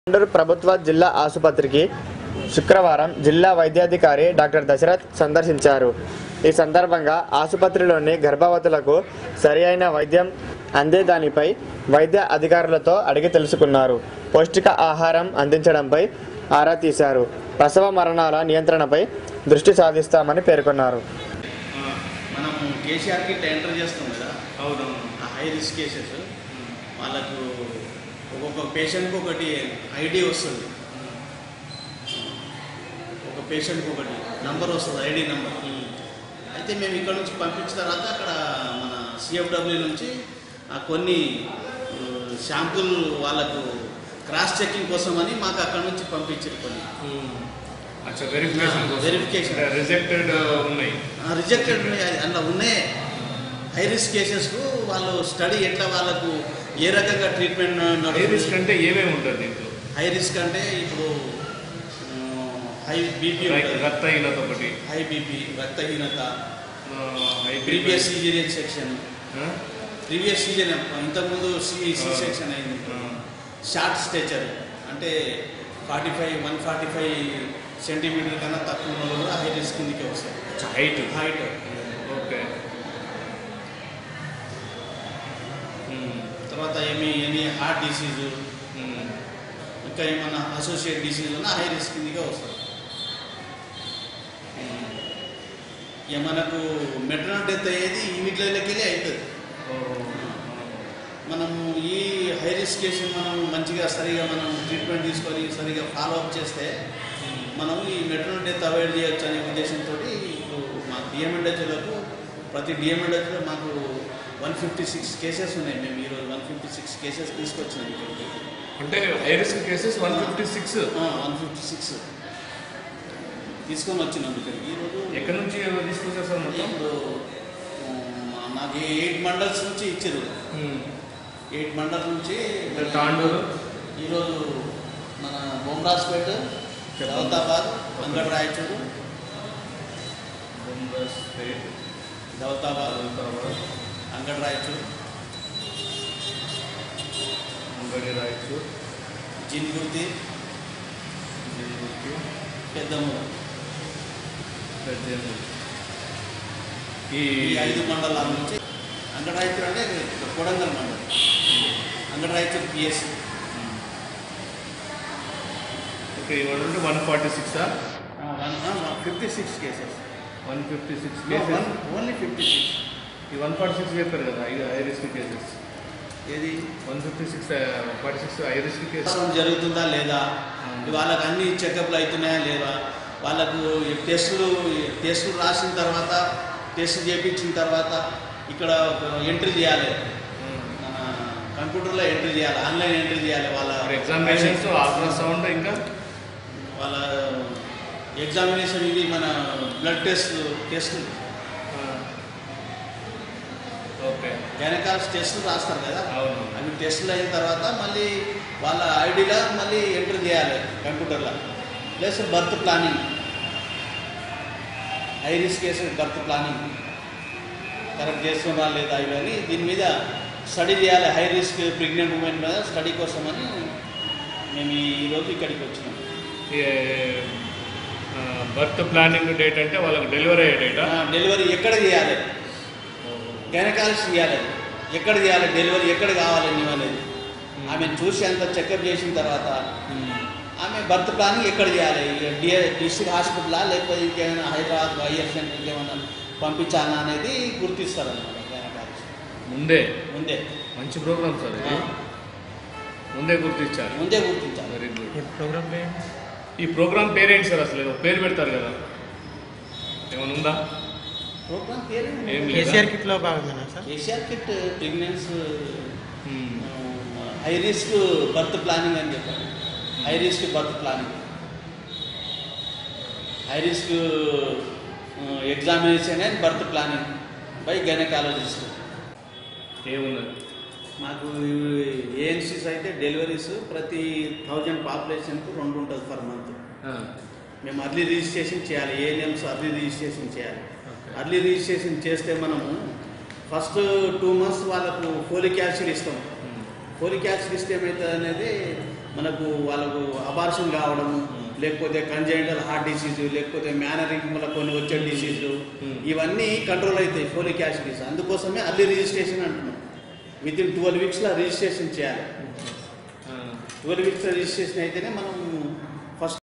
తాండూరు ప్రభుత్వ జిల్లా ఆసుపత్రికి శుక్రవారం జిల్లా వైద్యాధికారి డాక్టర్ దశరథ్ సందర్శించారు ఈ సందర్భంగా ఆసుపత్రిలోని గర్భవతులకు సరి అయిన వైద్యం అందే దానిపై వైద్య అధికారులతో అడిగి తెలుసుకున్నారు పౌష్టిక ఆహారం అందించడంపై ఆరా తీశారు ప్రసవ మరణాల నియంత్రణపై దృష్టి సాధిస్తామని పేర్కొన్నారు మనం కేసీఆర్ కిట్ ఎంటర్ చేస్తాం కదా అవునవును ఆ హై రిస్క్ కేసెస్ వాళ్ళకు ఒక్కొక్క పేషెంట్కి ఒకటి ఐడి వస్తుంది ఒక పేషెంట్కి ఒకటి నంబర్ వస్తుంది ఐడి నంబర్ అయితే మేము ఇక్కడ నుంచి పంపించిన తర్వాత అక్కడ మన సిఎఫ్డబ్ల్యూ నుంచి ఆ కొన్ని షాంపుల్ వాళ్ళకు క్రాస్ చెకింగ్ కోసం అని మాకు అక్కడ నుంచి పంపించారు కొన్ని అచ్చా వెరిఫికేషన్ కోసం Verification. రిజెక్టెడ్ ఉన్నాయి రిజెక్టెడ్ అందులో ఉన్నాయి హై రిస్క్ కేసెస్కు వాళ్ళు స్టడీ ఎట్లా వాళ్ళకు ఏ రకంగా ట్రీట్మెంట్ హై రిస్క్ అంటే ఏమేమి ఉంటుంది దీంట్లో హై రిస్క్ అంటే ఇప్పుడు హై బీపీ లైక్ రక్తహీనత ఒకటి హై బీపీ రక్తహీనత high previous caesarean section previous season ఇంతకుముందు సి సి సెక్షన్ అయింది షార్ట్ స్టేచర్ అంటే forty five one forty five centimetre కన్నా తక్కువ ఉన్న వాళ్ళు కూడా హై రిస్క్ కిందకే వస్తారు హైట్ హైట్ ఓకే తర్వాత ఏమి ఎనీ హార్ట్ డిసీజు ఇంకా ఏమన్నా అసోసియేట్ డిసీజ్ ఉన్నా హై రిస్క్ కిందకే వస్తుంది ఇక మనకు మెట్రల్ డెత్ అయ్యేది ఈ వీటిలోకెళ్ళి అవుతుంది మనము ఈ హై రిస్క్ కేసు మనం మంచిగా సరిగా మనం ట్రీట్మెంట్ తీసుకొని సరిగా ఫాలో అప్ చేస్తే మనం ఈ మెట్రల్ డెత్ అవాయిడ్ చేయొచ్చు అనే ఉద్దేశంతో ఇప్పుడు మా డిఎంఎండ్హెచ్లకు ప్రతి డిఎంఎండ్హెచ్లో మాకు వన్ ఫిఫ్టీ సిక్స్ కేసెస్ ఉన్నాయి మేము ఈరోజు వన్ ఫిఫ్టీ సిక్స్ కేసెస్ తీసుకొచ్చినాం ఇక్కడికి అంటే high risk cases one fifty six one fifty six తీసుకొని వచ్చినాం ఇక్కడికి ఈరోజు ఎక్కడి నుంచి తీసుకొచ్చారు సార్ మొత్తం ఇప్పుడు ఆ, నాకు ఎయిట్ మండల్స్ నుంచి ఇచ్చారు ఎయిట్ మండల్ నుంచి అంటే తాండూరు ఈరోజు మన బొమ్రాజ్పేట దౌతాబాద్ అంగడ్ రాయచూరు స్టేట్ దౌతాబాద్ అంగడ్ రాయచూరు అంగడి రాయచూర్ జిన్గుర్తి పెద్దమూరు పెద్దేముల్. ఈ ఈ ఐదు మండలాల నుంచి అంగడ్ రాయచూరు అంటే కొడంగల్ మండలం అంగడ్ రాయచూరు పిఎస్సి ఓకే ఇవాళ నుండి వన్ ఫార్టీ సిక్సా fifty six cases one fifty six cases only fifty six ఈ వన్ ఫార్టీ సిక్స్ చెప్పారు కదా ఇది హై రిస్క్ కేసెస్ ఏది one fifty six forty six high risk cases ప్రసవం జరుగుతుందా లేదా వాళ్ళకి అన్ని చెకప్లు అవుతున్నాయా లేదా వాళ్ళకు ఈ టెస్టులు టెస్టులు రాసిన తర్వాత టెస్ట్ చేయించిన తర్వాత ఇక్కడ ఎంట్రీ చేయాలి మన కంప్యూటర్లో ఎంట్రీ చేయాలి ఆన్లైన్ ఎంట్రీ చేయాలి వాళ్ళ ఎగ్జామినేషన్స్ అల్ట్రాసౌండ్ ఇంకా వాళ్ళ ఎగ్జామినేషన్ ఇది మన blood test test okay gynaecology టెస్టులు రాస్తారు కదా అవును అవి టెస్టులు అయిన తర్వాత మళ్ళీ వాళ్ళ ఐడిలో మళ్ళీ ఎంటర్ చేయాలి కంప్యూటర్లో plus birth planning high risk case birth planning correct చేస్తున్నా లేదా ఇవన్నీ దీని మీద స్టడీ చేయాలి హై రిస్క్ ప్రెగ్నెంట్ ఉమెన్ మీద స్టడీ కోసమని మేము ఈరోజు ఇక్కడికి వచ్చినాం బర్త్ ప్లానింగ్ డేట్ అంటే వాళ్ళకి డెలివరీ అయ్యే డేటా ఆ, డెలివరీ ఎక్కడ చేయాలి గైనకాలజీ చేయాలి ఎక్కడ చేయాలి డెలివరీ ఎక్కడ కావాలి నీవు అనేది ఆమె చూసి అంత చెకప్ చేసిన తర్వాత ఆమె బర్త్ ప్లానింగ్ ఎక్కడ చేయాలి డిఏ డిస్ట్రిక్ట్ హాస్పిటలా లేకపోతే ఇంకేమైనా హైదరాబాద్ ఐఎఫ్ సెంటర్ ఇంకేమైనా పంపించాలా అనేది గుర్తిస్తారన్నమాట గైనకాలజీ ముందే ముందే మంచి ప్రోగ్రామ్ సార్ ఆ, ఇది ముందే గుర్తించాలి ముందే గుర్తించాలి వెరీ గుడ్ ఈ ప్రోగ్రామ్ ఈ ప్రోగ్రామ్ పేరేంటి సార్ అసలు ఏదో పేరు పెడతారు కదా ఏమైనా ఉందా ప్రోగ్రామ్ పేరు ఏం లేదా? కేసీఆర్ కిట్లో భాగమేనా sir Asia kit pregnancy Hmm. High risk birth planning అని చెప్పారు high risk birth planning high risk examination and birth planning by gynaecologist ఏమున్నది మాకు ఏఎన్సీస్ అయితే డెలివరీస్ ప్రతి థౌజండ్ పాపులేషన్కు రెండు ఉంటుంది పర్ మంత్ ఆ, మేము అర్లీ రిజిస్ట్రేషన్ చేయాలి ఏఎన్ఎంస్ అర్లీ రిజిస్ట్రేషన్ చేయాలి ఓకే. అర్లీ రిజిస్ట్రేషన్ చేస్తే మనము ఫస్ట్ టూ మంత్స్ వాళ్ళకు ఫోలిక్ యాసిడ్ ఇస్తాం Hmm. ఫోలిక్ యాసిడ్ ఇస్తే ఏమవుతుంది అనేది మనకు వాళ్ళకు అబార్షన్ కావడము లేకపోతే కంజెంటల్ హార్ట్ డిసీజ్ లేకపోతే మేనరింగ్ వల్ల కొన్ని వచ్చే డిసీజు Hmm. ఇవన్నీ కంట్రోల్ అవుతాయి ఫోలిక్ యాసిడ్ అందుకోసమే అర్లీ రిజిస్ట్రేషన్ అంటున్నాం విత్ ఇన్ ట్వెల్వ్ వీక్స్లో రిజిస్ట్రేషన్ చేయాలి ఆ. ట్వెల్వ్ వీక్స్ రిజిస్ట్రేషన్ అయితేనే మనం